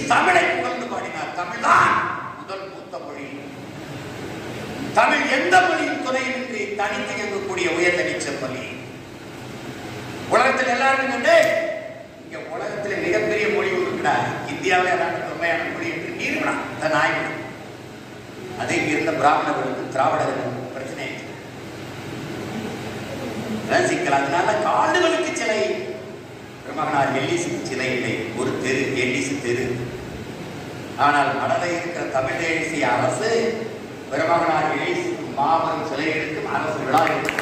தமிழை புகழ்ந்து பாடினார் தமிழ்தான் முதல் மூத்த மொழி தமிழ் எந்த மொழியும் துணையின்றி தனித்து இயங்கக்கூடிய உயர்தனி செம்மொழி உலகத்தில் எல்லாரும் கண்டு இங்க உலகத்துல மிகப்பெரிய மொழி இருக்குடா இந்தியாவிலே அதான் தொன்மையான மொழி என்று நீர்மணம் தன் ஆய்வு அது இங்க இருந்த பிராமணர்களுக்கு திராவிடர்களுக்கு பிரச்சனை ஆயிடுச்சு. அதான் சிக்கல் அதனால காடுகளுக்கு சிலை பெருமகனார் எல்லிசுக்கு சிலை இல்லை ஒரு தெரு எல்லிசு தெரு ஆனால் மனதை இருக்கிற தமிழ் தேசிய அரசு பெருமகனார் எல்லிசுக்கு மாபெரும் சிலை எடுக்கும் அரசு விழா எடுக்கும்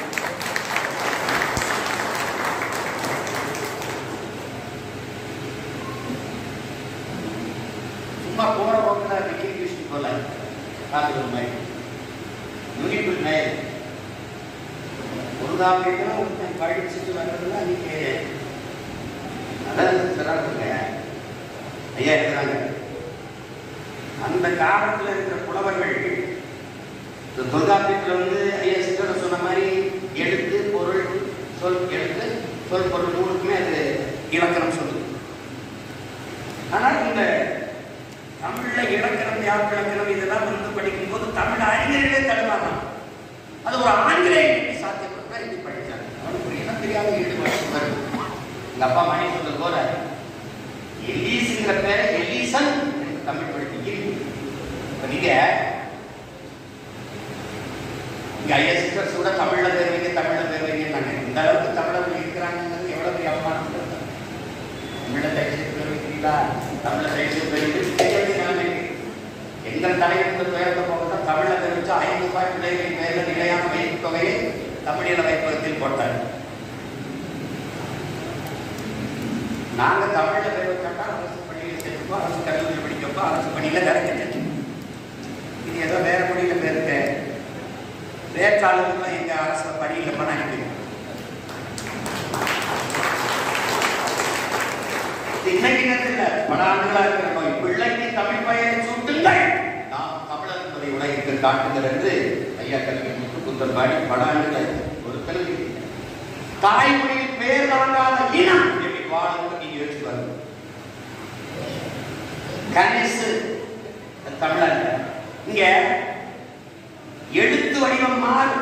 சும்மா போற போக்குல விக்கி கிருஷ்ண போல பார்க்குற மாதிரி யூனிபிள் மேல் ஒரு தாமிரம் ஒருத்தன் படிச்சுட்டு வர்றதுல அன்னைக்கு அதான் சொல்றாங்க ஐயா இருக்கிறாங்க அந்த காலத்துல இருக்கிற புலவர்கள் இந்த தொல்காப்பியத்துல வந்து ஐயா சித்தர் சொன்ன மாதிரி எழுத்து பொருள் சொல் எழுத்து சொல் பொருள் மூணுக்குமே அது இலக்கணம் சொல்லுது ஆனால் இந்த தமிழ்ல இலக்கணம் யார் இலக்கணம் இதெல்லாம் வந்து படிக்கும் போது தமிழ் அறிஞர்களே தடுமாறான் அது ஒரு ஆங்கிலேயன் எப்படி சாத்தியப்பட்டா இப்படி படிச்சாங்க அவனுக்கு ஒரு இனம் தெரியாத ஈடுபாடு வரும் எங்க அப்பா மணி சொல்றது போல எலீஸ்ங்கிற பேரை எலீசன் என்று தமிழ் படிப்பு இப்ப நீங்க இங்க ஐஎஸ்எஸ் கூட தமிழ்ல பேர் வைங்க தமிழ்ல பேர் வைங்க இந்த அளவுக்கு தமிழர்கள் இருக்கிறாங்கிறது எவ்வளவு பெரிய அவமானம் தமிழ்ல தைச்சு பேர் வைக்கிறீங்களா தமிழ்ல தைச்சு பேர் வைக்கிறீங்க எங்கள் தலைவர்கள் பெயர்ந்த போக தமிழ்ல பேர் வச்சு ஐந்து ரூபாய் பிள்ளைகளின் பேர்ல நிலையான வைப்பு தொகையை தமிழில வைப்பகத்தில் போட்டார் நாங்க தமிழ்ல பேர் வச்சாக்கா அரசு பள்ளியில் சேர்த்துப்போ அரசு கல்லூரியில் படிக்கப்போ அரசு பள்ளியில கிடைக்கிறது இது ஏதோ வேற மொழியில பேருக்கு வேற்றாளர்கள் எங்க அரசு பள்ளியில பண்ண அனுப்பிடுவோம் இது இன்னைக்கு நேரத்தில் பல ஆண்டுகளா இருக்கிற நோய் பிள்ளைக்கு தமிழ் பெயரை சூட்டுங்கள் நாம் தமிழர் என்பதை உலகிற்கு காட்டுங்கள் என்று ஐயா கல்வி முத்துக்குந்தன் பாடி பல ஆண்டுகள் ஒரு கல்வி தாய்மொழியில் பேர் தாங்காத இனம் எப்படி வாழும் நீங்க யோசிச்சு பாருங்க கணேசு தமிழர் இங்க எழுத்து வடிவம் மாறும்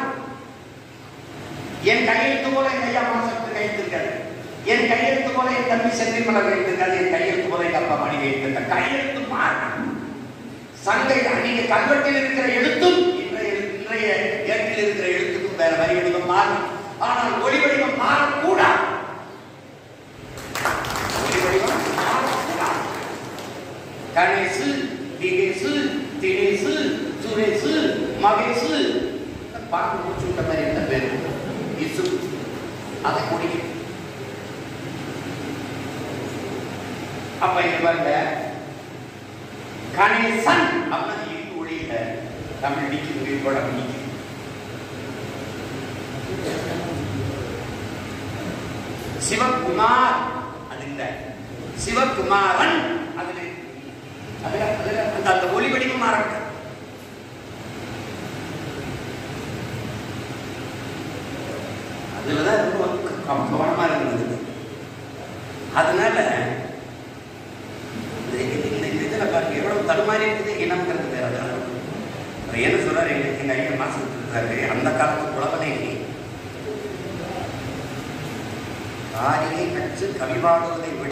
என் கையெழுத்து போல என் ஐயா மாசத்து கையெழுத்து இருக்காது என் கையெழுத்து போல என் தம்பி செந்தில் மலர் கையெழுத்து இருக்காது என் கையெழுத்து போல எங்க அப்பா மணி கையெழுத்து இருக்காது கையெழுத்து மாறும் சங்கை நீங்க கல்வெட்டில் இருக்கிற எழுத்தும் இன்றைய இன்றைய ஏட்டில் இருக்கிற எழுத்துக்கும் வேற வரி வடிவம் மாறும் ஆனால் ஒளி வடிவம் மாறக்கூடாது ஒளி வடிவம் மாறக்கூடாது கணேசு திகேசு தினேசு சுரேசு மகேசு பாக்கு முடிச்சு விட்ட மாதிரி என்ன பேரு இசு அதை குடிக்கும் அப்ப இங்க பாருங்க கணேசன் அப்படின்னு இங்கு ஒளியில தமிழ் நீக்கி உயிர் போட நீக்கி சிவகுமார் அது இல்ல சிவகுமாரன் அதுல அதுல அதுல அந்த அந்த ஒளி வடிவம் மாறட்டும் அதுலதான் ரொம்ப க- கவனமா இருந்தது அதனால இந்த இந்த- இந்த இதுல பாருங்க எவ்வளவு தடுமாறி இருக்குது இனம்ங்கிறது வேற அதாவது அவர் என்ன சொல்றாரு எங்க எங்க ஐயா மாசம் இருக்காரு அந்த காலத்து புலவனை காரிகை கற்று கவிவாடுவதை விட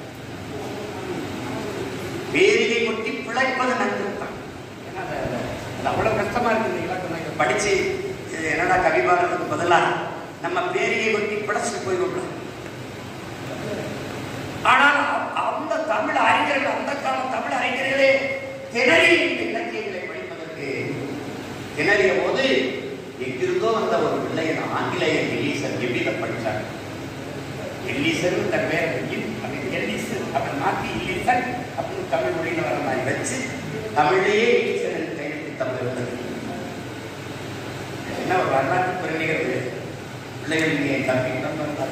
வேரியை கொட்டி பிழைப்பது நன்றுத்தான் ஏன்னா அது- அது- அது அவ்வளவு கஷ்டமா இருக்கு இந்த இலக்கணம் இதை படிச்சு இது என்னடா கவி பாடுறதுக்கு பதிலா நம்ம பேரியை கொட்டி பிழைச்சிட்டு போய் விடுறோம் ஆனால் அ- அந்த தமிழ் அறிஞர்கள் அந்த கால தமிழ் அறிஞர்களே திணறி இந்த இலக்கியங்களை படிப்பதற்கு திணறிய போது எங்கிருந்தோ வந்த ஒரு பிள்ளையன் ஆங்கிலேயர் எலீசன் எப்படி இதை படிச்சாங்க எல்லீசன் இந்த பேர் அப்படின்னு எல்லீசன் அப்படின்னு மாற்றி இல்லீசன் அப்படின்னு தமிழ் மொழியில வர மாதிரி வச்சு தமிழ்லேயே எல்லீசன் என்று கையெழுத்து தமிழ் இருந்தது என்ன ஒரு வரலாற்று பெருமைகள் பிள்ளைகள் இங்கே தப்பிக்கிடம் வந்தாரு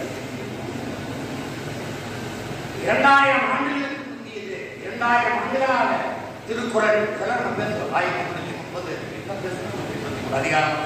இரண்டாயிரம் ஆண்டுகளுக்கு முந்தியது இரண்டாயிரம் ஆண்டுகளாக திருக்குறள் இதெல்லாம் நம்ம பேசுறோம் ஆயிரத்தி முன்னூத்தி முப்பது இப்ப பேசுறோம் இருபத்தி மூணு அதிகாரம்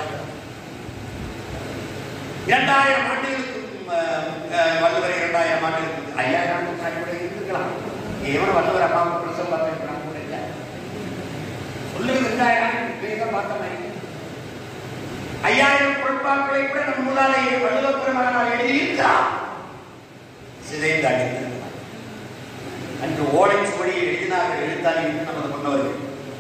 இரண்டாயிரம் ஆண்டுகளுக்கு அஹ், அஹ், வள்ளுவர் இரண்டாயிரம் ஆண்டுகளுக்கு ஐயாயிரம் ஆண்டுக்கு முன்னாடி கூட இருந்திருக்கலாம் எவன் வள்ளுவர் அம்மாவுக்கு பிரசவம் பார்த்துருக்கிறான் கூட இல்லை சொல்லுங்க ரெண்டாயிரம் பேச பார்த்த மாதிரி ஐயாயிரம் பொருட்பாக்களை கூட நம் முன்னாலே வள்ளுவ பெருமகனால் எழுதியிருக்கிறார் சிதைந்து அடித்திருக்கிறார் அன்று ஓலைச்சுவடியில் எழுதினார்கள் எழுத்தாளி என்று நமது முன்னவர்கள்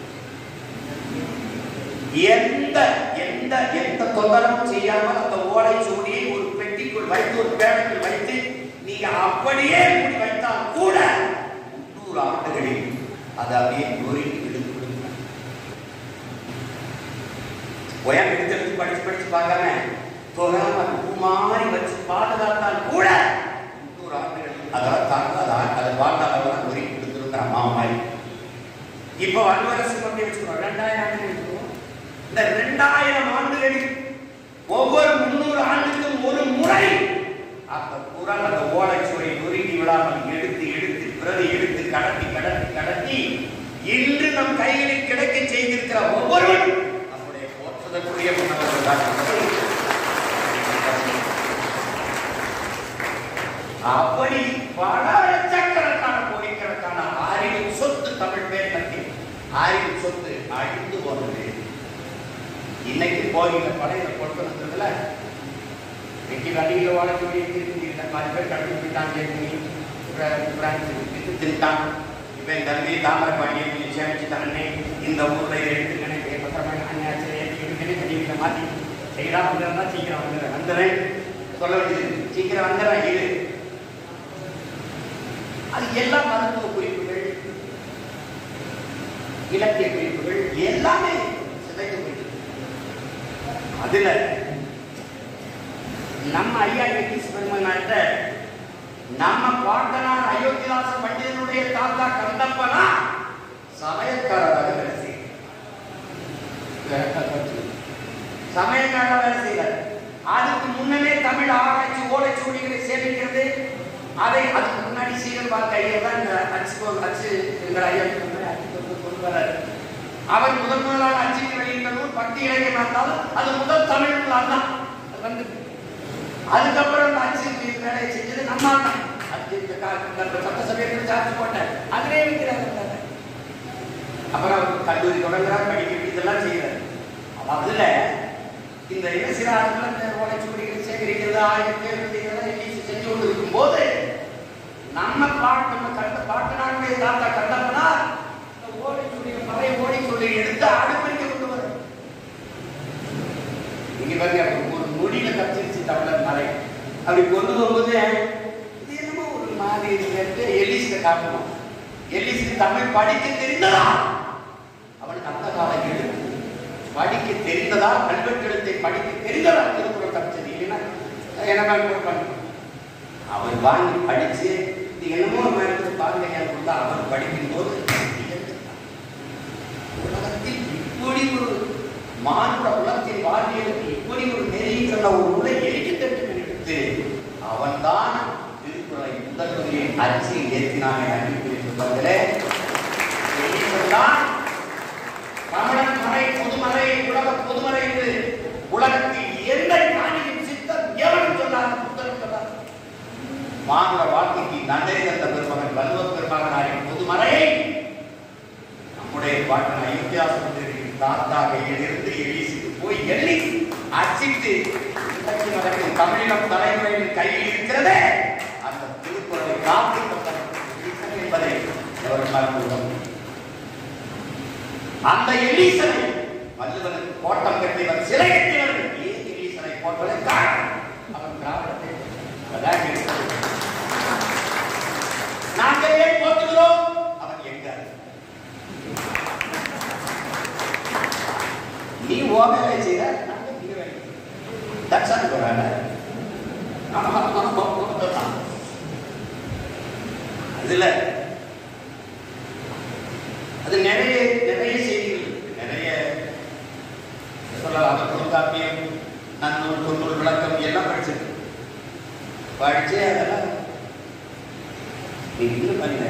எந்த எந்த எந்த தொந்தரவும் செய்யாமல் அந்த ஓலைச்சுவடியை ஒரு பெட்டிக்குள் வைத்து ஒரு பேரத்தில் வைத்து நீங்க அப்படியே மூடி வைத்தால் கூட முன்னூறு ஆண்டுகளில் அது அப்படியே நொறுங்கி விழுந்து விடுகிறார் உயரம் எடுத்து எடுத்து படிச்சு படிச்சு பார்க்காம தொகாம பூ மாதிரி வச்சு பாதுகாத்தால் கூட முன்னூறு ஆண்டுகள் அதாவது தாங்க அதை அதை வாழ்ந்தாலும் நொறுங்கி விழுந்துருங்கிற அம்மா மாதிரி இப்ப வல்லுவரசு கொண்டு வச்சுக்கிறோம் ரெண்டாயிரம் ஆண்டுகள் இருக்கும் இந்த ரெண்டாயிரம் ஆண்டுகளில் ஒவ்வொரு முன்னூறு ஆண்டுக்கும் ஒரு முறை அந்த குரல் அந்த ஓலைச்சுவரை நொறுங்கி விடாமல் எடுத்து எடுத்து பிரதி எடுத்து கடத்தி கடத்தி கடத்தி இன்று நம் கைகளில் கிடைக்க செய்திருக்கிற ஒவ்வொருவரும் நம்முடைய போற்றுதற்குரிய முன்னவர்கள் தான் அப்படி பல லட்சக்கணக்கான கோடிக்கணக்கான அறிவு சொத்து தமிழ் பேர் பற்றி அறிவு சொத்து அழிந்து போனது இன்னைக்கு கோயில படையில கொண்டு வந்ததுல இன்னைக்கு அடியில் வாழக்கூடிய இந்த மாதிரி பேர் கடந்து போயிட்டாங்க பிரான்ஸ் தின்ட்டான் இப்போ என் தம்பி தாமரப்பாண்டியை கொஞ்சம் சேமிச்சு தரனே இந்த ஊர்ல இதை எடுத்துக்கணே பத்திரமா அண்ணாச்சு எடுத்துக்கணே கடிவில மாற்றி செய்யலாம் வந்துடுறா சீக்கிரம் வந்துடுறேன் வந்துடுறேன் சொல்ல வேண்டியது சீக்கிரம் வந்துடுறேன் இது அது எல்லாம் மருத்துவ குறிப்புகள் இலக்கிய குறிப்புகள் எல்லாமே சிதைந்து போயிட்டு அதுல நம்ம ஐயா வெங்கடேஷ் பெருமனாட்ட நம்ம பாட்டனார் அயோத்திதாச பண்டிதனுடைய தாத்தா கந்தப்பனா சமயக்காரராக வேலை செய்கிறார் சமயக்காரராக வேலை செய்கிறார் அதுக்கு முன்னமே தமிழ் ஆராய்ச்சி ஓலைச்சுவடிகளை சேமிக்கிறது அதை அதுக்கு முன்னாடி சீகர் பார்த்த ஐயா தான் இந்த அச்சு அச்சு என்கிற ஐயா அச்சு கொண்டு வர்றாரு அவர் முதன் முதலாக அச்சிட்டு வெளியிட்ட நூல் பக்தி இலக்கியம் இருந்தாலும் அது முதல் தமிழ் நூல் தான் அது வந்து அதுக்கப்புறம் அந்த அச்சு வேலையை செஞ்சது நம்ம தான் அச்சு இந்த கா- இந்த சட்டசபையை சார்ஜ் போட்டேன் அதிலே வைக்கிறாங்க அப்புறம் அவர் கல்லூரி தொடங்குறார் படிக்க இதெல்லாம் செய்யறாரு அதுல இந்த என்ன சில ஆட்கள் இந்த ஓலைச்சுவடிகள் சேகரிக்கிறது ஆயிரம் பேர் எல்லாம் செஞ்சு கொண்டு இருக்கும்போது நம்ம பாட்டு நம்ம கண்ட பாட்டனாருடைய தாத்தா கண்டப்பனா இந்த ஓலைச்சுவடிகள் பழைய ஓலைச்சுவடி எடுத்து அடுப்பறிக்க கொண்டு வர இங்க பாருங்க ஒரு நொடியில கச்சிருச்சு தமிழர் மலை அப்படி கொண்டு போகும்போது இது என்னமோ ஒரு மாதிரி இருக்கு எலிஸ்ல காட்டணும் எலிஸ்க்கு தமிழ் படிக்க தெரிந்ததா அவனுக்கு அந்த காலம் எழுத்து படிக்க தெரிந்ததா கல்வெட்டெழுத்தை படிக்க தெரிந்ததா திருக்குறள் தப்பிச்சது இல்லைன்னா எனக்கு பண்ணணும் அவர் வாங்கி படிச்சு இது என்னமோ ஒரு மாதிரி பாருங்க கொடுத்தா அவர் படிக்கும் போது உலகத்தில் இப்படி ஒரு மானுட உலகத்தின் வாழ்வியலுக்கு இப்படி ஒரு நெறிங்கிற ஒரு உரை எரிக்கத்தட்டு எடுத்து அவன்தான் திருக்குறளை முதல் முதலில் அச்சில் ஏற்றினாங்க அறிவிப்பிருப்பவர்களே தான் தமிழன் மறை பொதுமறை உலக பொதுமறை என்று உலகத்தில் எந்த ஞானியின் சித்தம் எவன் சொன்னார் புத்தகம் சொன்னார் மானுட வாழ்க்கைக்கு நன்றி தந்த பெருமகன் வல்லுவ பெருமகனாரின் பொதுமறையை நம்முடைய பாட்டன் அயோத்தியாசத்திற்கு தாத்தா கையிலிருந்து எலிசுக்கு போய் எள்ளி அச்சிட்டு இன்றைக்கு நடக்கும் தமிழகம் தலைமுறையின் கையில் இருக்கிறதே அந்த திருக்குறளை காத்து என்பதை எவர் மறந்துள்ளோம் அந்த எலீசனை வள்ளுவனுக்கு கோட்டம் கட்டியவர் சிலை கட்டியவர் ஏன் எலீசனை போட்டவன் காரணம் அவன் திராவிடத்தை அதான் இருக்கிறது. நாங்கள் ஏன் போற்றுகிறோம் அவன் எங்க நீ ஓ வேலை செய்த நாங்கள் நீ வேலை தட்சானுக்கு வராங்க அதுல அது நிறைய நிறைய செய்திகள் இருக்கு. நிறைய சொல்லலாம் அது தொல்காப்பியம் நன்னூல் தொன்னூல் விளக்கம் எல்லாம் படிச்சிருக்கு படிச்சு அதெல்லாம் நீங்க இன்னும் பாருங்க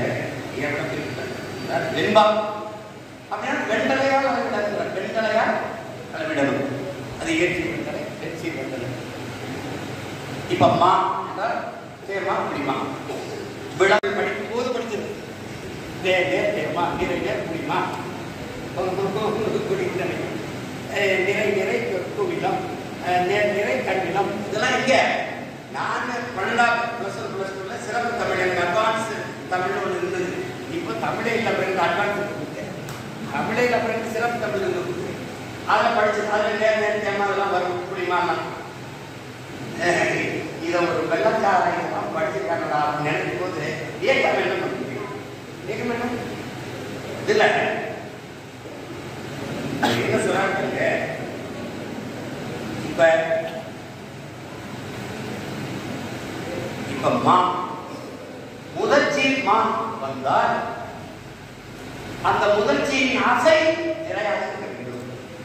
வெண்பா அப்படின்னா வெண்டலையால் அளவிடாது வெண்டலையால் அளவிடணும் அது ஏற்றி வெண்டலை வெற்றி வெண்டலை இப்ப மா என்றால் சரிம்மா இப்படிமா விழா படிக்கும் போது படிச்சிருக்கு தே தே தேமா நிறை நேர் குடிமா குடித்தனை நிறை நிறை குவிலம் நேர் நிறை கண்ணிலம் இதெல்லாம் எங்க நான் பன்னெண்டாம் ப்ளஸ் ஒன் ப்ளஸ் டூவில் சிறப்பு தமிழ் எனக்கு அட்வான்ஸ் தமிழ் ஒன்று இருந்தது இப்போ தமிழே இல்லை பிறகு அட்வான்ஸ் கொடுத்தேன் தமிழே இல்லை பிறகு சிறப்பு தமிழ் இருந்தது அதில் படிச்சு அதில் நேர் நேர் தேமா அதெல்லாம் வரும் குடிமாலாம் இதை ஒரு வெள்ளக்காரன் இதெல்லாம் படிச்சிருக்காங்கடா அப்படின்னு நினைக்கும் போது ஏற்காம என்ன பண்ண முடியும் ஏற்காம என்ன இல்ல என்ன சொல்றாங்க இப்ப இப்ப மா முதற்சியில் மா வந்தால் அந்த முதற்சியின் ஆசை நிறையாக இருக்க வேண்டும்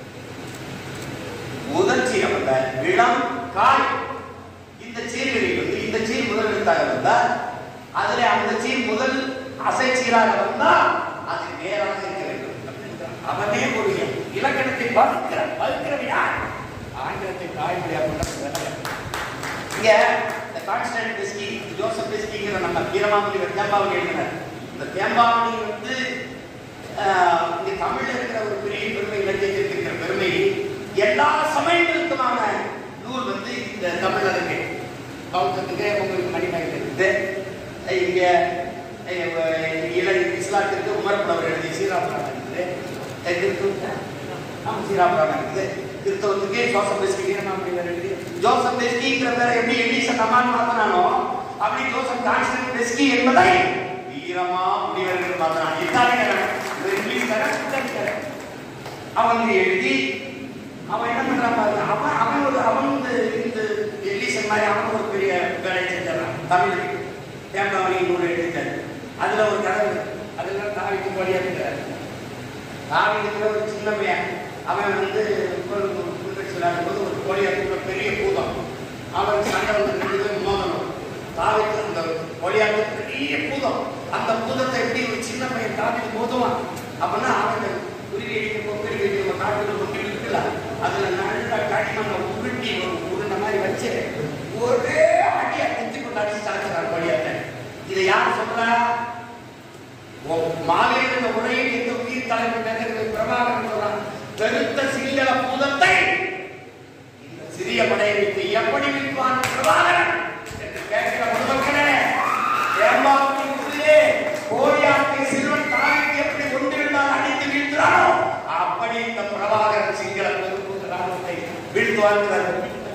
முதற்சி வந்த இளம் காய் இந்த சீர்களில் வந்து இந்த சீர் முதல் எழுத்தாக வந்தால் அதுல அந்த சீர் முதல் அசை சீராக வந்தால் அது நேராக இருக்க வேண்டும் அவனே ஒரு இலக்கணத்தை பகுக்கிறான் பகுக்கிறவன் யார் ஆங்கிலத்தை தாய்மொழியாக கொண்ட இங்க இந்த கான்ஸ்டன்ட் பிஸ்கி ஜோசப் பிஸ்கிங்கிற நம்ம வீரமாமுனி தேம்பாவணி எழுதினார் இந்த தேம்பாவணி வந்து ஆஹ், இங்க தமிழ்ல இருக்கிற ஒரு பெரிய பெருமை இலக்கியத்திற்கு இருக்கிற பெருமை எல்லா சமயங்களுக்குமான நூல் வந்து இந்த தமிழ்ல இருக்கு பௌத்தத்துக்கு உங்களுக்கு மணிமேகலை இருக்குது இங்க அஹ், இள இஸ்லாத்திற்கு உமர்புலவர் எழுதிய சீராபுரம் இருக்குது அஹ், கிறிஸ்துவ- ஆமா, சீராபுரம் இருக்குது கிறிஸ்தவத்துக்கு ஜோசப் பெஸ்கி வீரமாமுனிவர் எழுதி ஜோசப் பெஸ்கிங்கிற பேரை எப்படி எடிசன் அம்மான் மாத்தினானோ அப்படி ஜோசப் கான்ஸ்டன்ட் பெஸ்கி என்பதை வீரமா முனிவர்கள் மாத்தினான் இத்தாலியன் இவர் இங்கிலீஷ்காரன் இத்தாலியன் அவன் இங்க எழுதி அவன் என்ன பண்றான் பாருங்க அவன் அவன் ஒரு அவன் வந்து இந்த எலிசன் மாதிரி அவன் ஒரு பெரிய வேலையை செஞ்சான் தமிழ் தேம்பாவணி நூறு எழுதிட்டாரு அதுல ஒரு கதை இருக்கு. அதுல தாவிக்கு வழியா இருக்கிறார் தாவிக்கு ஒரு சின்ன பையன் அவன் வந்து ஒரு குண்டச்சு விளையாடும் போது ஒரு கோழியா இருக்கிற பெரிய பூதம் அவன் சண்டை வந்து ரெண்டு பேரும் மோதணும் தாவிக்கு அந்த கோழியாக்கு பெரிய பூதம் அந்த பூதத்தை எப்படி ஒரு சின்ன பையன் தாவிக்கு மோதுவான் அப்படின்னா அவன் குருவி அடிக்கும் பெரிய அடிக்கும் காட்டுல கொண்டு இருக்குல்ல அதுல நல்ல களிமண்ணை உருட்டி ஒரு உருண்டை மாதிரி வச்சு ஒரே அடியா குத்தி கொண்டு அடிச்சு சாய்ச்சார் கோழியாட்ட இதை யார் சொல்றா மாலையில் இந்த உரையில் இந்த உயிர் தலைமை நகரில் பிரபாகரன் சொல்றான் பெருத்த சிங்கள பூதத்தை இந்த சிறிய படையை வைத்து எப்படி விற்பான் பிரபாகரன் என்று கேட்கிற பொதுமக்களே ஏமாற்றி உள்ளே கோழியாட்டை சிறுவன் தாய்க்கு எப்படி ஒன்றிருந்தால் அடித்து வீழ்த்தாரோ அப்படி இந்த பிரபாகரன் சிங்கள பெரும்பூத ராணுவத்தை வீழ்த்துவார்கள்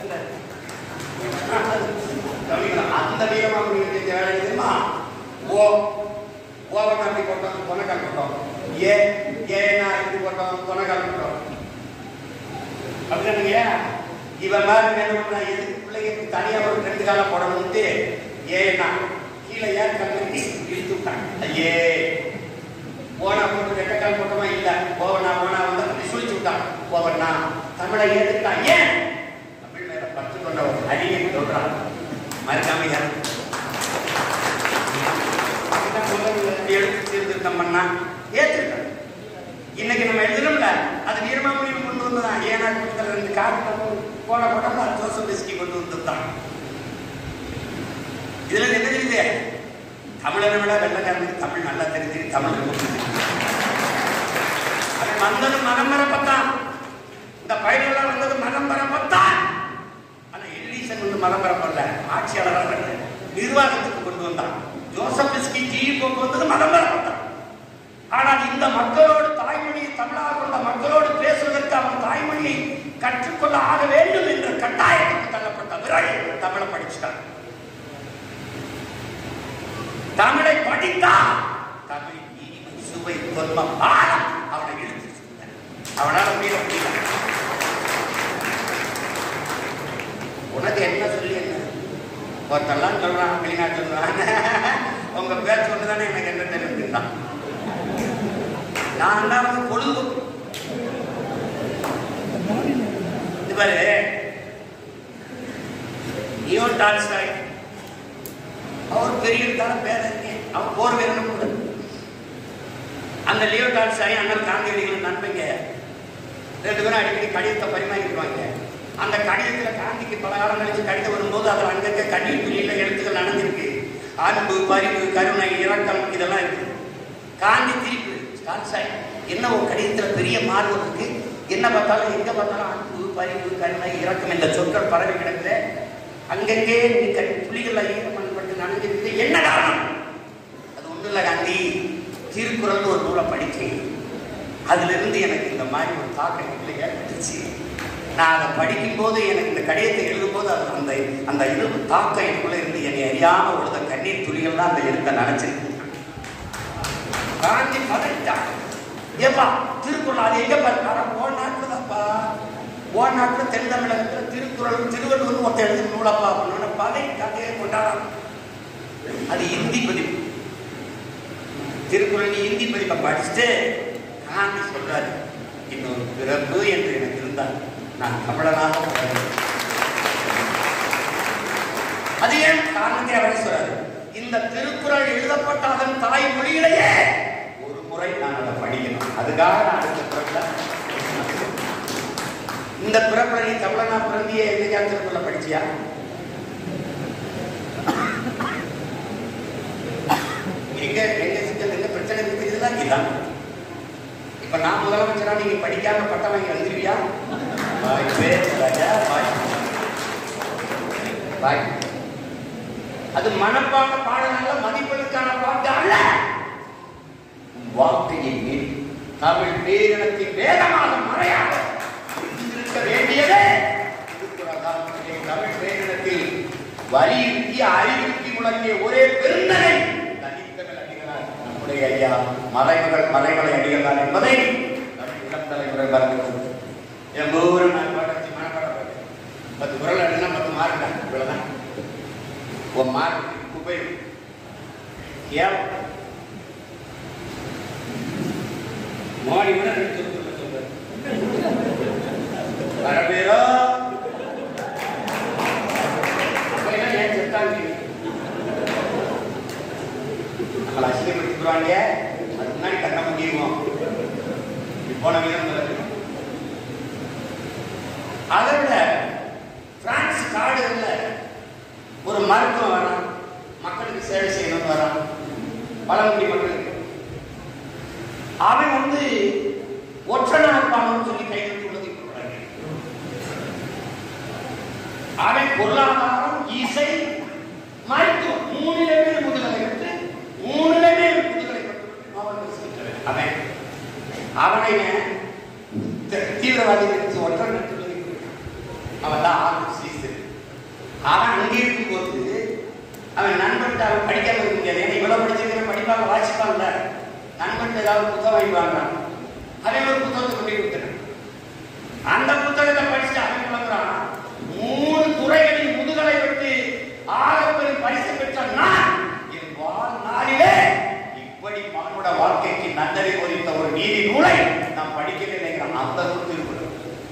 அந்த வீரமாக வேலை தெரியுமா ஓ ஓவனா இப்படி போட்டோம் கொனக்கால் போட்டோம் ஏ ஏனா இப்படி போட்டோம் கொனக்கால் போட்டோம் அப்படின்னா இவன் மாதிரி என்ன பண்ணா எதுக்கு பிள்ளைங்க தனியா ஒரு ரெண்டு காலம் போடணும்ட்டு ஏனா கீழே ஏன் கண்ணு இழுத்து விட்டான் ஐயே ஓனா போட்டு ரெட்ட கால் போட்டோமா இல்ல ஓவனா ஓனா வந்து அப்படி சுழிச்சு விட்டான் ஓவனா தமிழை ஏத்துக்கிட்டான் ஏன் தமிழ் மேல பற்று கொண்ட ஒரு அடியை சொல்றான் மறக்காமையா எழுத்து சீர்திருத்தம் பண்ணா ஏத்துக்கிட்டான் இன்னைக்கு நம்ம எழுதுறோம்ல அது வீரமாமுனி கொண்டு வந்ததான் ஏன்னா குடுக்கல ரெண்டு காட்டு போன போட்டோம் அது ஜோசப் பிஸ்கி கொண்டு வந்ததுதான் இதுல என்ன தெரியுது தமிழனை விட வெள்ளக்காரனுக்கு தமிழ் நல்லா தெரிஞ்சு தமிழ் இருக்கும் அவன் வந்தது மனம் மரப்பத்தான் இந்த பயணெல்லாம் வந்தது மனம் மரப்பத்தான் ஆனா எல்லீசன் வந்து மனம் மரப்பல்ல ஆட்சியாளராக இல்ல. நிர்வாகத்துக்கு கொண்டு வந்தான் ஜோசப் பிஸ்கி ஜீவி கொண்டு வந்தது மனம் மரப்பத்தான் ஆனால் இந்த மக்களோடு தாய்மொழியை தமிழாக கொண்ட மக்களோடு பேசுவதற்கு அவன் தாய்மொழியை கற்றுக்கொள்ள ஆக வேண்டும் என்ற கட்டாயத்துக்கு தள்ளப்பட்ட பிறகு தமிழை படிச்சுட்டான் தமிழை படித்தா தமிழ் இனிமை சுவை தொன்மம் ஆழம் அவனை இழுத்து அவனால மீற முடியல உனக்கு என்ன சொல்லி என்ன ஒருத்தெல்லாம் சொல்றான் வெளிநாட்டு சொல்றான் உங்க பேர் சொல்லுதானே எனக்கு என்ன தெரிஞ்சுதான் நான் தான் வந்து பொழுதுபோக்கு இது பாரு நியோ டால்ஸ்டாய் அவர் பெரிய காலம் பேரறிஞர் அவர் போர் வீரனும் கூட அந்த லியோ டால்ஸ்டாய் அண்ணன் காந்தியடிகள் நண்பங்க ரெண்டு பேரும் அடிக்கடி கடிதத்தை பரிமாறிக்குவாங்க அந்த கடிதத்துல காந்திக்கு பல காலம் கழிச்சு கடிதம் வரும்போது அதில் அங்கங்க கண்ணீர் துளியில எழுத்துக்கள் நடந்திருக்கு அன்பு பரிவு கருணை இரக்கம் இதெல்லாம் இருக்கு காந்தி திருப்பி ஸ்டான்சாய் என்ன ஒரு கடிதத்தில் பெரிய மாறுதல் இருக்கு என்ன பார்த்தாலும் எங்க பார்த்தாலும் அன்பு பரிவு கருணை இரக்கம் இந்த சொற்கள் பரவி கிடக்குது அங்கங்கே நீ கண் புலிகள் ஈரமன்பட்டு நனைஞ்சிருக்கு என்ன காரணம் அது ஒண்ணும் இல்லை காந்தி திருக்குறள்னு ஒரு நூலை படிச்சேன் அதுல இருந்து எனக்கு இந்த மாதிரி ஒரு தாக்கம் இல்லை ஏற்பட்டுச்சு நான் அதை படிக்கும்போது எனக்கு இந்த கடிதத்தை எழுதும்போது அது அந்த அந்த இது தாக்கம் எனக்குள்ள இருந்து என்னை அறியாம உழுத கண்ணீர் துளிகள் தான் அந்த எழுத்தை நினைச்சிருக்கு காந்தி பதவிட்டான் ஏப்பா திருக்குறள் அது எங்க பார்த்தாரா ஓ நாட்டுல தான்ப்பா ஓ நாட்டுல தென் தமிழகத்துல திருக்குறளும் திருவள்ளுவர் ஒருத்தர் எழுதி நூலப்பா அப்படின்னு பதை கதையை கொண்டாடான் அது இந்தி பதிப்பு திருக்குறள் நீ இந்தி பதிப்பை படிச்சுட்டு காந்தி சொல்றாரு இன்னொரு பிறப்பு என்று எனக்கு இருந்தால் நான் தமிழனாக பிறந்தேன். அது ஏன் காரணத்தை அவரே சொல்றாரு இந்த திருக்குறள் எழுதப்பட்ட அதன் தாய் மொழியிலேயே ஒரு முறை நான் அதை படிக்கணும் அதுக்காக நான் அடுத்த பிறப்புல இந்த பிறப்புல நீ தமிழனா பிறந்தியே எங்க திருக்குறளை படிச்சியா எங்க எங்க சிக்கல் எங்க பிரச்சனை இருக்குதுன்னா இதான் இப்ப நான் முதலமைச்சரா நீங்க படிக்காம பட்டம் வாங்கி வந்துருவியா வாய்ப்பே ராஜா வாய் வாய் அது மனப்பாட பாடல்ல மதிப்பெண்ணுக்கான பாட்டு அல்ல உன் வார்த்தையை மீறி தமிழ் பேரினத்தின் வேதமாக மறையாக இருக்க வேண்டியதே திருக்குறள் தான். இதை தமிழ் பேரினத்தில் வலியுறுத்தி அறிவுறுத்தி முழங்கிய ஒரே பெருந்தகை தனித்தமிழ் அடிகளார் நம்முடைய ஐயா மலைமகள் மலைமலை அடிகளார் என்பதை தமிழ் இளம் தலைமுறை பார்க்கிறது என் ஊரும் நான் பாடத்தி மனப்பாடம் பார்த்தேன். பத்து குரல் அடினா பத்து மார்க் தான் இவ்வளவுதான் உன் மார்க் உபயோகம் ஏன் மோடி கூட ரெண்டு திருக்குறள் சொல்றாரு வரவேரோ அப்பெல்லாம் ஏன் செத்தாங்க நம்மளை அசிங்கப்படுத்திக்கிறாங்க அதுக்கு முன்னாடி கண்ண முடியுமோ போன வீதம் நடக்கும் அதை விட பிரான்ஸ் காடுகள்ல ஒரு மருத்துவம் வரான் மக்களுக்கு சேவை செய்யணும்னு வரான் பழங்குடி மக்களுக்கு அவன் வந்து ஒற்றனா இருப்பானு சொல்லி கைது உள்ளதை கொடுக்குறாங்க அவன் பொருளாதாரம் இசை மருத்துவம் மூணுலமே முதுகலை பெற்று மூணுலமே முதுகலை பெற்று நோபல் பரிசு பெற்றவன் அவன் அவனை தி- தீவிரவாதி என்று ஒற்றன் என்று சொல்லி கொடுக்கிறான். அவன் தான் ஆர்வம் சீசன் அவன் அங்கே இருக்கும்போது அவன் நண்பன்ட்டு அவன் படிக்காம இருக்க முடியாது ஏன்னா இவ்வளவு படிச்சிருக்கிற படிப்பாங்க வாசிப்பாங்கல்ல நண்பன் ஏதாவது புத்தகம் வாங்கி வாங்குறான் அவன் ஒரு புத்தகத்தை கொண்டு கொடுத்துறான் அந்த புத்தகத்தை படிச்சுட்டு அவன் விளங்குறான் மூணு துறைகளில் முதுகலை பெற்று ஆகப்பெரும் பரிசு பெற்ற நான் என் வாழ்நாளிலே இப்படி மானுட வாழ்க்கைக்கு நன்னறி குறித்த ஒரு நீதி நூலை நாம் படிக்கவே இல்லைங்கிறான் அந்த நூல் திருக்குறள்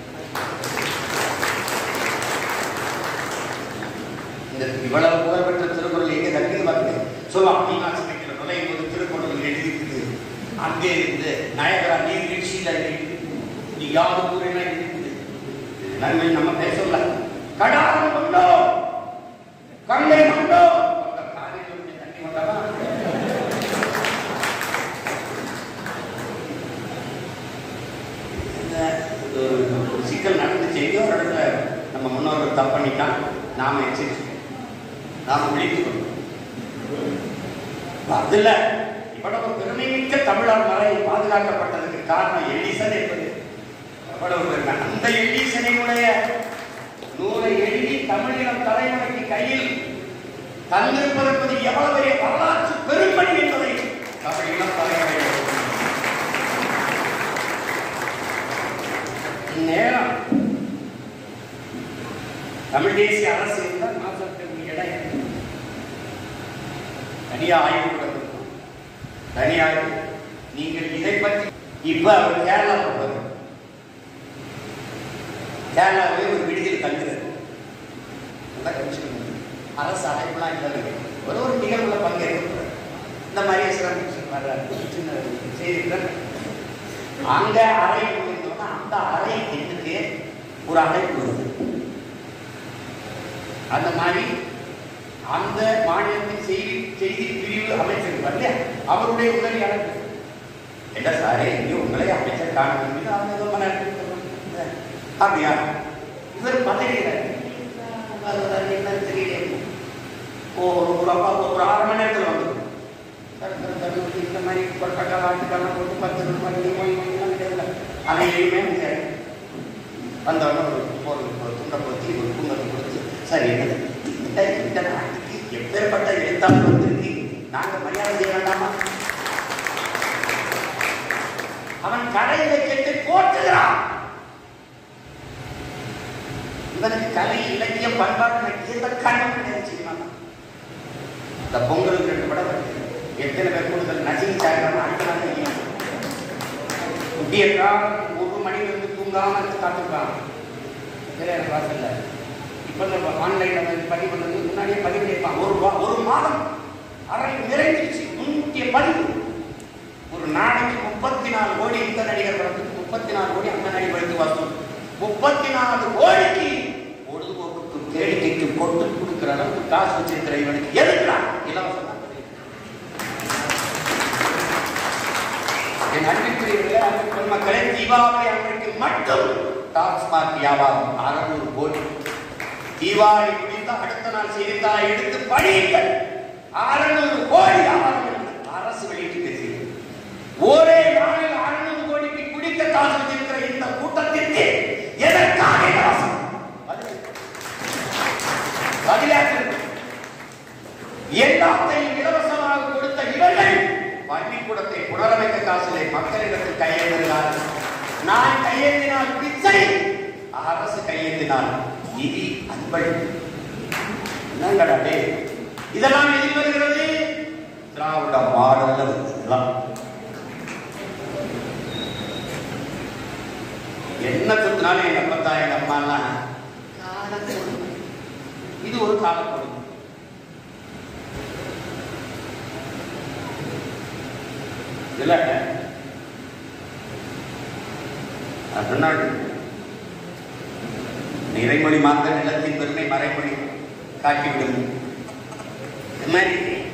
இந்த இவ்வளவு புகழ்பெற்ற திருக்குறள் எங்கே தக்குது பாருங்க சொல்லுவான் மீனாட்சி நுழையும் போது திருக்குறள் எழுதியிருக்குது அங்கே இருந்து நயகரா நீர் வீழ்ச்சியில் இருக்குது நீ யாது கூறினா இருக்குது நன்மை நம்ம பேசல கடாரம் கொண்டோ கங்கை கொண்டோ அந்த காரில் இருந்து தண்ணி கொண்டவா இந்த ஒரு ஒரு சிக்கல் நடந்துச்சு எங்கேயோ ஒரு இடத்துல நம்ம முன்னோர்கள் தப்பு பண்ணிட்டான் நாம எச்சரிக்கை நாம விழித்துக்கணும் அதுல இவ்வளவு பெருமைமிக்க தமிழர் மலை பாதுகாக்கப்பட்டதுக்கு காரணம் எலிசன் என்பது எவ்வளவு பெருமை அந்த எலிசனையுடைய நூலை எழுதி தமிழினம் தலைமுறைக்கு கையில் தந்திருப்பதற்கு எவ்வளவு பெரிய வரலாற்று பெரும்பணி என்பதை தமிழினம் தலைமுறை நேரம் தமிழ் தேசிய அரசு இருந்தால் மாற்றத்திற்கு இடம் தனியா ஆய்வு கொடுத்திருக்கோம் தனியாக நீங்கள் இதை பற்றி இப்ப அவர் கேரளா போவார் கேரளாவிலே ஒரு விடுதியில் தங்குறது நல்லா கமிஷன் அரசு அழைப்புலாம் இல்லை ஒரு ஒரு நிகழ்வுல பங்கேற்க இந்த மாதிரி சிறப்பு வர்றாரு சின்ன செய்திகள் அங்க அறை இருந்தோம்னா அந்த அறை எண்ணுக்கு ஒரு அழைப்பு வருது அந்த மாதிரி அந்த மாநிலத்தின் செய்தி செய்தி பிரிவு அமைச்சிருப்பார் இல்லையா அவருடைய உதவி அழைப்பு என்ன சாரே எங்கேயும் உங்களே அமைச்சர் காண முடியும் அவங்க ஏதோ மன அழுத்தம் அப்படியா இவர் பதவியில் என்ன தெரியல ஓ ஒரு அப்பா ஒரு ஆறு மணி நேரத்தில் வந்து இந்த மாதிரி கொட்டக்கா வாட்டுக்கெல்லாம் போட்டு பத்து மணி மணி மணிலாம் கிடையாது அதையுமே முடியாது வந்தவொடனே ஒரு ஒரு ஒரு துண்டை பொத்தி ஒரு குங்கத்தை கொடுத்து சார் என்னது இந்த இந்த நாட்டுக்கு எப்பேற்பட்ட எழுத்தாளர் வந்திருக்கு நாங்கள் மரியாதை செய்ய வேண்டாமா அவன் கலையில கெட்டு போட்டுகிறான் இவனுக்கு கலை இலக்கியம் பண்பாடு எனக்கு எந்த கண்ணும் கிடையாது செய்வாங்க இந்த பொங்கலுக்கு ரெண்டு படம் வருது எத்தனை பேர் கூடுதல் நஜீம் சாகரம் அடுத்த நாள் தெரியும் குட்டியக்கா ஒரு மணிலிருந்து தூங்காம காத்துருக்கான் வேற வாசல்ல இப்போ இந்த ஆன்லைன்ல வந்து பதிவு பண்ணது முன்னாடியே பதிவு பண்ணியிருப்பான் ஒரு வா- ஒரு மாதம் அரை நிறைஞ்சிருச்சு முன்கூட்டிய பதிவு ஒரு நாளைக்கு முப்பத்தி நாலு கோடி இந்த நடிகர் படத்துக்கு முப்பத்தி நாலு கோடி அந்த நடிகர்களுக்கு வசூல் முப்பத்தி நாலு கோடிக்கு பொழுதுபோக்குக்கு கேளிக்கைக்கு கொண்டு கொடுக்கிற அளவுக்கு காசு வச்சிருக்கிற இவனுக்கு எதுக்குடா இலவசமா என் அன்பிற்குரியவர்களே அன்பு பெருமக்களே தீபாவளி அன்றைக்கு மட்டும் டாஸ்மாக் வியாபாரம் அறுநூறு கோடி தீபாவளி முடிந்த அடுத்த நாள் செய்தித்தாளை எடுத்து படியுங்கள் அறுநூறு கோடி வியாபாரம் என்று அரசு வெளியிட்டு பேசுகிறது ஒரே நாளில் அறுநூறு கோடிக்கு குடிக்க காசு வச்சிருக்கிற இந்த கூட்டத்திற்கு எதற்காக இலவசம் பதில் பதிலாக எல்லாத்தையும் இலவசமாக கொடுத்த இவர்கள் பள்ளிக்கூடத்தை புனரமைக்க காசிலே மக்களிடத்தில் கையேந்தினார் நான் கையேந்தினால் பிச்சை அரசு கையேந்தினால் நிதி அன்பளி என்னங்கடா டேய்? இதெல்லாம் எதில் வருகிறது திராவிட மாடல்ல வருது இதெல்லாம் என்ன சொத்துனாலும் எங்க அப்பத்தா எங்க அம்மா எல்லாம் காலக்கொடுமை. இது ஒரு காலக்கொடுமை இல்ல அதனால் நிறைமொழி மாந்த நிலத்தின் பெருமை மறைமொழி காட்டிவிடும் இந்த மாதிரி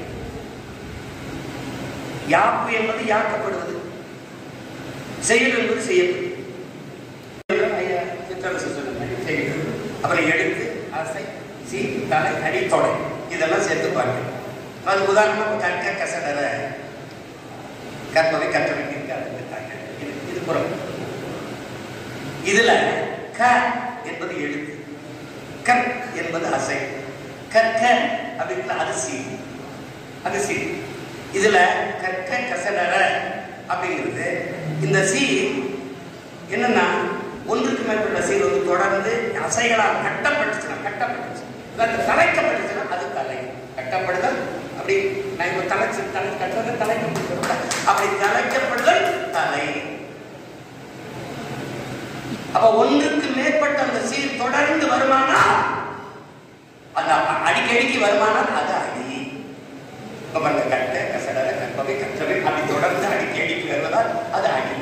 யாப்பு என்பது யாக்கப்படுவது செயல் என்பது செய்யப்படுவது ஐயா, சிற்றரசு சொன்ன மாதிரி செய்கிறது. அப்புறம் எடுத்து அசை சி தலை அடி தொடை இதெல்லாம் சேர்த்து பார்க்கணும் அது உதாரணமா கற்க கசடர கற்பவை கற்றவைக்கு இருக்காது இது இது புறம் இதுல க என்பது எழுத்து கற் என்பது அசை கற்க அப்படின்னா அது சி அது சி இதுல கற்க கசடர அப்படிங்கிறது இந்த சி என்னன்னா ஒன்றுக்கு மேற்பட்ட சீர் வந்து தொடர்ந்து அசைகளால் கட்டப்பட்டுச்சுன்னா கட்டப்பட்டுச்சு இல்லாட்டி தலைக்கப்பட்டுச்சுன்னா அது தலை கட்டப்படுதல் அப்படி நான் இப்ப தலைச்சு தலை கட்டுறது தலைக்கப்படுதல் அப்படி தலைக்கப்படுதல் தலை அப்ப ஒன்றுக்கு மேற்பட்ட அந்த சீர் தொடர்ந்து வருமானால் அந்த அடிக்கடிக்கு வருமானால் அது அடி இப்ப பாருங்க கட்ட கசடர கற்பவை கற்றவை அப்படி தொடர்ந்து அடிக்கடிக்கு வருவதால் அது அடி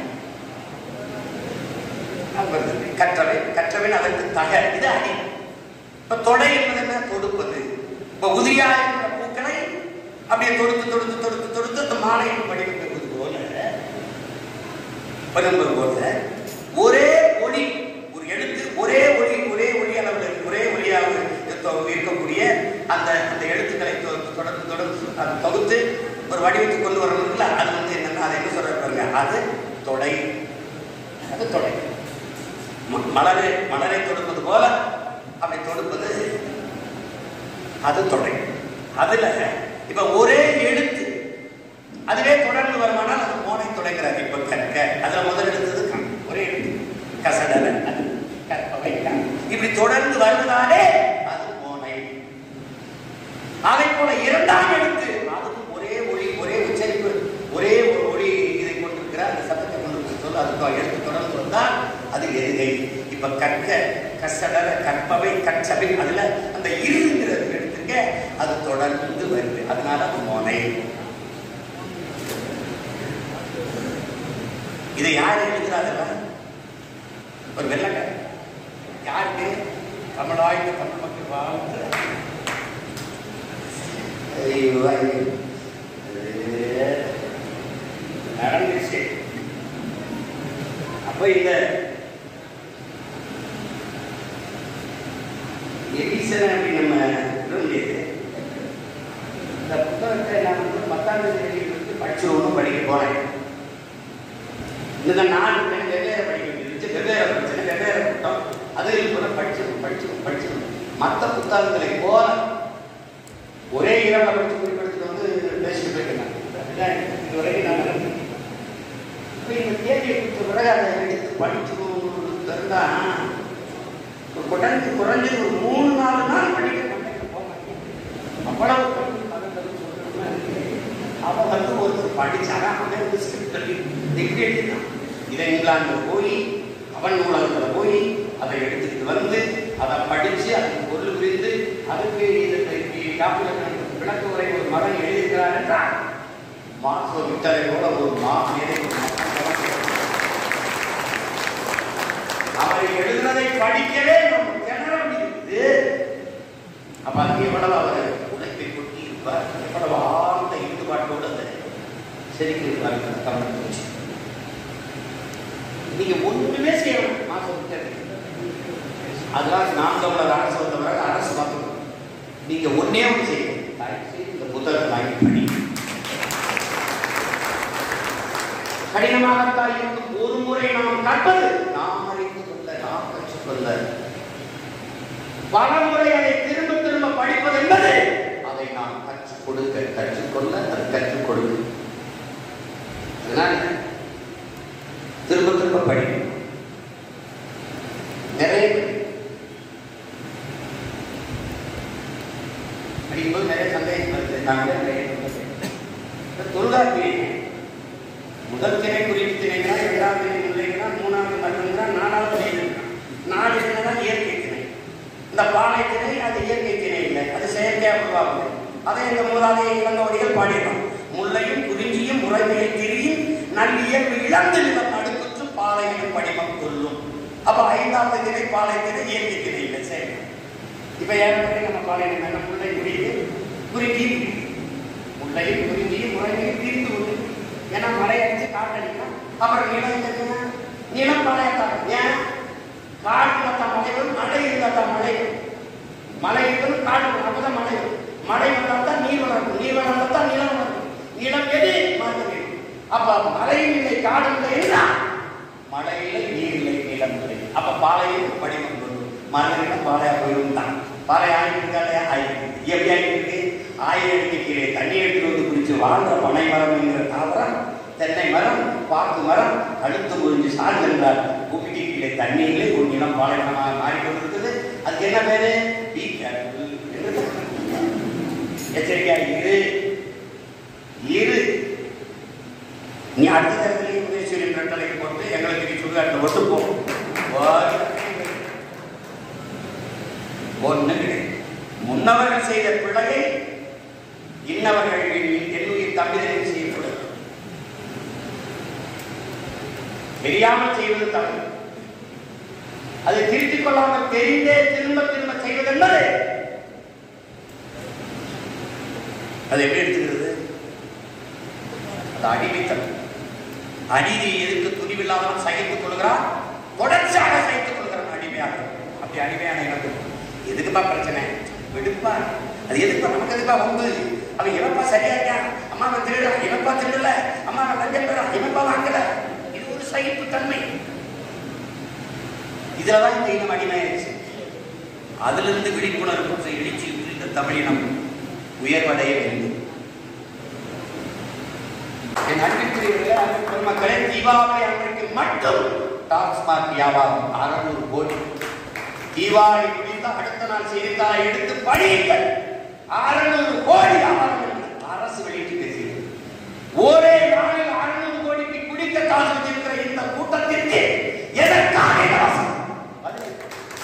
அது வருது. கற்றவை கற்றவன் அதற்கு தக இது அடி இப்ப தொடை என்பது என்ன தொடுப்பது இப்ப உதிரியா இருக்கிற பூக்களை அப்படியே தொடுத்து தொடுத்து தொடுத்து தொடுத்து அந்த மாலையின் வடிவமைப்பது போல பரும்பது போல ஒரே ஒளி ஒரு எழுத்து ஒரே ஒளி ஒரே ஒளி அளவில் ஒரே ஒளியாக இருக்க- இருக்கக்கூடிய அந்த அந்த எழுத்துக்களை தொ- தொடர்ந்து தொடர்ந்து அதை தொகுத்து ஒரு வடிவத்துக்கு கொண்டு வரணும்ல அது வந்து என்னன்னா அதை என்ன சொல்ற பாருங்க அது தொடை அது தொடை ம- மலரை மலரை தொடுப்பது போல அப்படி தொடுப்பது அது தொடை அதுல இப்ப ஒரே எழுத்து அதுவே தொடர்ந்து வருமானால் அது மோனை தொடைக்கிறார் இப்ப கற்க அதுல முதல் எழுத்தது க ஒரே எழுத்து கசடர அது கற்பவை க. இப்படி தொடர்ந்து வருவதாலே அது மோனை அதை போல இரண்டாம் எழுத்து அதுவும் ஒரே ஒளி ஒரே உச்சரிப்பு ஒரே ஒரு ஒளி இதை கொண்டிருக்கிற அந்த சத்தத்தை கொண்டிருக்கிற சொல் அதுக்கு எழுத்து தொடர்ந்து வந்தால் அது எதுகை இப்ப கற்க கசடர கற்பவை கற்றவை அதுல அந்த இருங்கிறது எடுத்துக்க அது தொடர்ந்து வருது அதனால அது மோனை இதை யார் எழுதுறாங்க ஒரு வெள்ளக்காரன் யாருக்கு தமிழாய்ந்த தமிழ் மக்கள் வாழ்ந்து ஐயோ, ஐயோ. ஏ, நடந்துச்சு அப்ப இந்த எடிசன் அப்படி நம்ம விட முடியாது இந்த புத்தகத்தை நான் வந்து பத்தாம் தேதி வந்து படிச்சிருவோம்னு படிக்க போறேன் இந்த நாலு பேர் வெவ்வேறு படிக்க வேண்டியது வெவ்வேறு பிரச்சனை வெவ்வேறு புத்தகம் அது கூட படிச்சிடும் படிச்சிடும் படிச்சிடும் மற்ற புத்தகங்களை போல ஒரே இரவில் படிச்சு குறிப்பிடத்துக்கு வந்து பேசிட்டு போயிருக்காங்க அதுதான் எனக்கு இது வரைக்கும் நான் நடந்தது. இப்ப இந்த தேதியை குறித்த பிறகு அதை எடுத்து படிச்சுக்கணும்னு தெரிந்தா குறைஞ்சு குறைஞ்சது ஒரு மூணு நாலு நாள் படிக்க மாட்டேன் போக மாட்டேன் அவ்வளவு கல்வி பதங்கள் சொல்லணும்னா இருக்கு. அவன் வந்து ஒருத்தர் படிச்சாங்க அவன் வந்து ஸ்கிரிப்ட் எழுதி டிகிரி எழுதினான் இதை இங்கிலாந்து போய் அவன் நூலகத்தில் போய் அதை எடுத்துட்டு வந்து அதை படிச்சு அதுக்கு பொருள் புரிந்து அதுக்கு இதற்கு டாக்டர் விளக்க உரை ஒரு மகன் எழுதியிருக்கிறார் என்றால் மாசோ விட்டதை போல ஒரு மா மேதை ஒரு மகன் அவர் எழுதுனதை படிக்கவே நம்ம திணற முடியுது அப்ப அங்கே எவ்வளவு அவர் உழைப்பை கொட்டி இருப்பார் எவ்வளவு ஆழ்ந்த ஈடுபாட்டோடு அந்த செதுக்கி இருப்பார் தமிழ் போச்சு நீங்க ஒண்ணுமே செய்யணும் மாசம் விட்டது அதெல்லாம் நாம் தமிழர் அரசு வந்த பிறகு அரசு பார்க்கணும் நீங்க ஒன்னே ஒன்று செய்யணும் தயவு செய்து இந்த புத்தகத்தை வாங்கி படி கடினமாகத்தான் இருக்கும் ஒரு முறை நாம் கற்பது நாம் அறிந்து கொள்ள நாம் கற்றுக்கொள்ள பல முறை அதை திரும்ப திரும்ப படிப்பது என்பது அதை நாம் கற்றுக் கொடுக்க கற்றுக்கொள்ள அது கற்றுக் கொடுக்க அதனால திரும்ப திரும்ப படிக்கணும் நிறைய படிக்கணும். படிக்கும்போது நிறைய சந்தேகம் வருது நாங்களே நிறைய இந்த தொல்காப்பியம் முதல் திணை குறிப்பு திணைனா இரண்டாவது திணை இல்லைங்கன்னா மூணாவது மட்டும்னா நாலாவது திணை நாலு திணை தான் இயற்கை திணை இந்த பானை திணை அது இயற்கை திணை இல்லை அது செயற்கையாக உருவாகுது அதை இந்த மூதாதைய இளங்கோடிகள் பாடியிருக்கோம் முல்லையும் குறிஞ்சியும் முறைமையில் திரியும் நல்லியல்பு இழந்து நிலம் நடுக்குற்று பாலையிலும் படிமம் கொள்ளும் அப்ப ஐந்தாவது திணை பாலை திணை இயற்கை திணை இல்லை சரி இப்ப ஏற்கனவே நம்ம பாலையில என்ன முல்லை முடியுது குறிஞ்சி முல்லையும் குறிஞ்சியும் முறைமையில் தீர்ந்து கொண்டு ஏன்னா மழை அடிச்சு காட்டடிக்கும் அப்புறம் நிலம் இருக்குன்னா நிலம் மழையத்தான் ஏன் காடு இருந்தால் மழை வரும் மழை இருந்தால் தான் மழை வரும் மழை இருக்கணும் காடு வரும் அப்பதான் மழை வரும் மழை வந்தால் தான் நீர் வளரும் நீர் வளர்ந்தால் தான் நிலம் வளரும் நிலம் எது மழை அப்ப மழையும் இல்லை காடும் இல்லை என்றால் மழை இல்லை நீர் இல்லை நிலம் இல்லை அப்ப பாலையும் படிமம் வரும் மழையில பாலையா போயிடும் தான் பாலை ஆகிட்டு இருக்காலையா ஆகிட்டு எப்படி ஆகிட்டு இருக்கு ஆயிரத்தி கீழே தண்ணி எடுத்து வந்து குடிச்சு வாழ்ந்த பனை மரம் என்கிற தாவரம் தென்னை மரம் பாக்கு மரம் கழுத்து முறிஞ்சு சார்ந்திருந்தார் பூமிக்கு கீழே தண்ணீரிலே ஒரு நிலம் பாலைவனமாக மாறிக்கொண்டிருக்குது அதுக்கு என்ன பேரு பி கேர்ஃபுல் என்று எச்சரிக்கையா இரு இரு நீ அடுத்த தரத்திலேயே உதயசூரிய கட்டளை போட்டு எங்களுக்கு நீ சுடுகாட்டில் ஒட்டு போ ஒண்ணு கிடையாது முன்னவர்கள் செய்த பிழையை இன்னவர்கள் என்னுயிர் தம்பிதனை செய்யக்கூடாது தெரியாமல் செய்வது தவறு அதை திருத்திக் கொள்ளாமல் தெரிந்தே திரும்ப திரும்ப செய்வது என்பது அதை எப்படி எடுத்துக்கிறது அது அடிமைத்தனம் அநீதியை எதிர்த்து துணிவில்லாதவன் சகித்துக் கொள்கிறான் தொடர்ச்சியாக சகித்துக் கொள்கிறான் அடிமையாக அப்படி அடிமையான எனக்கு எதுக்குப்பா பிரச்சனை விடுப்பா அது எதுக்குப்பா நமக்கு எதுப்பா வம்பு அவன் இவன்ப்பா சரியா இருக்கான் அம்மா அவன் திருடுறான் இவன்ப்பா திருடல அம்மா அவன் லஞ்சம் பெறான் இவன்ப்பா வாங்கல இது ஒரு சகிப்பு தன்மை இதுலதான் இந்த இனம் அடிமையாயிருச்சு அதிலிருந்து விழிப்புணர்வு எழுச்சி இந்த தமிழினம் உயர்வடைய வேண்டும் என் அன்பிற்குரியவர்களே அன்பு பெருமக்களே தீபாவளி அன்றைக்கு மட்டும் டாஸ்மாக் வியாபாரம் அறுநூறு கோடி தீபாவளி முடிந்த அடுத்த நாள் செய்தித்தாளை எடுத்து படியுங்கள் அறுநூறு கோடி வியாபாரம் என்று அரசு வெளியிட்டு பேசுகிறது ஒரே நாளில் அறுநூறு கோடிக்கு குடிக்க காசு வச்சிருக்கிற இந்த கூட்டத்திற்கு எதற்காக இலவசம் பதில்.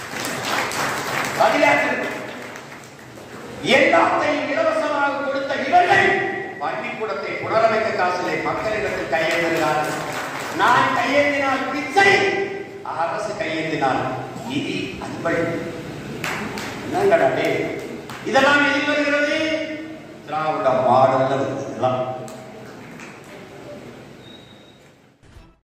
பதிலாக எல்லாத்தையும் இலவசமாக கொடுத்த இவர்கள் பள்ளிக்கூடத்தை புனரமைக்க காசிலே மக்களிடத்தில் கையேந்துகிறார்கள் நான் கையேந்தினால் பிச்சை அரசு கையேந்தினால் நிதி அன்பளிப்பு என்னங்கடா டேய்? இதெல்லாம் எதில் வருகிறது திராவிட மாடல்ல வருது இதெல்லாம்